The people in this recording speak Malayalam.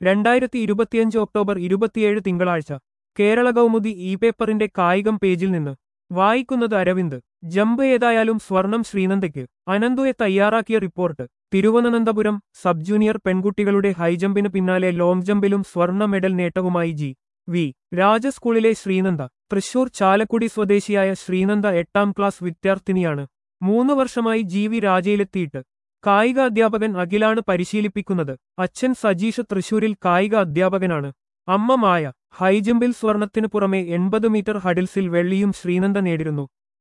രണ്ടായിരത്തി ഇരുപത്തിയഞ്ച് ഒക്ടോബർ ഇരുപത്തിയേഴ് തിങ്കളാഴ്ച കേരള കൗമുദി ഇ പേപ്പറിന്റെ കായികം പേജിൽ നിന്ന് വായിക്കുന്നത് അരവിന്ദ് ജമ്പ് ഏതായാലും സ്വർണം ശ്രീനന്ദയ്ക്ക് അനന്തുയെ തയ്യാറാക്കിയ റിപ്പോർട്ട് തിരുവനന്തപുരം സബ് ജൂനിയർ പെൺകുട്ടികളുടെ ഹൈജമ്പിന് പിന്നാലെ ലോങ് ജമ്പിലും സ്വർണ്ണ മെഡൽ നേട്ടവുമായി ജി വി രാജ സ്കൂളിലെ ശ്രീനന്ദ തൃശൂർ ചാലക്കുടി സ്വദേശിയായ ശ്രീനന്ദ എട്ടാം ക്ലാസ് വിദ്യാർത്ഥിനിയാണ് മൂന്ന് വർഷമായി ജി വി രാജയിലെത്തിയിട്ട് കായിക അധ്യാപകൻ അഖിലാണ് പരിശീലിപ്പിക്കുന്നത് അച്ഛൻ സജീഷ് തൃശൂരിൽ കായിക അധ്യാപകനാണ് അമ്മ മായ ഹൈജമ്പിൽ സ്വർണത്തിനു പുറമെ എൺപത് മീറ്റർ ഹഡിൽസിൽ വെള്ളിയും ശ്രീനന്ദ നേടിരുന്നു